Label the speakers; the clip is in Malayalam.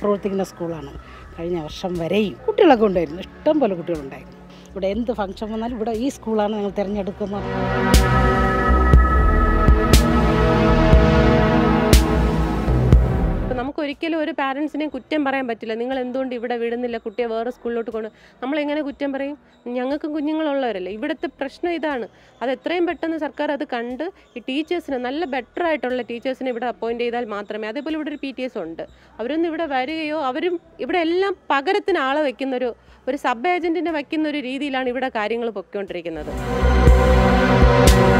Speaker 1: പ്രവർത്തിക്കുന്ന സ്കൂളാണ് കഴിഞ്ഞ വർഷം വരെയും കുട്ടികളൊക്കെ ഉണ്ടായിരുന്നു ഇഷ്ടം പോലെ കുട്ടികളുണ്ടായിരുന്നു ഇവിടെ എന്ത് ഫംഗ്ഷൻ വന്നാലും ഇവിടെ ഈ സ്കൂളാണ് ഞങ്ങൾ തിരഞ്ഞെടുക്കുന്നത്
Speaker 2: അപ്പോൾ നമുക്ക് ഒരിക്കലും ഒരു പാരൻസിനെ കുറ്റം പറയാൻ പറ്റില്ല നിങ്ങൾ എന്തുകൊണ്ട് ഇവിടെ വിടുന്നില്ല കുട്ടിയെ വേറെ സ്കൂളിലോട്ട് കൊണ്ട് നമ്മൾ എങ്ങനെ കുറ്റം പറയും ഞങ്ങൾക്കും കുഞ്ഞുങ്ങളുള്ളവരല്ലേ ഇവിടുത്തെ പ്രശ്നം ഇതാണ് അത് എത്രയും പെട്ടെന്ന് സർക്കാർ അത് കണ്ട് ഈ ടീച്ചേഴ്സിനെ നല്ല ബെറ്റർ ആയിട്ടുള്ള ടീച്ചേഴ്സിനെ ഇവിടെ അപ്പോയിൻറ്റ് ചെയ്താൽ മാത്രമേ അതേപോലെ ഇവിടെ ഒരു പി ടി എസ് ഉണ്ട് അവരൊന്നും ഇവിടെ വരികയോ അവരും ഇവിടെ എല്ലാം പകരത്തിന് ആളെ വെക്കുന്നൊരു ഒരു സബ് ഏജൻറ്റിനെ വയ്ക്കുന്ന ഒരു രീതിയിലാണ് ഇവിടെ കാര്യങ്ങൾ പൊയ്ക്കൊണ്ടിരിക്കുന്നത്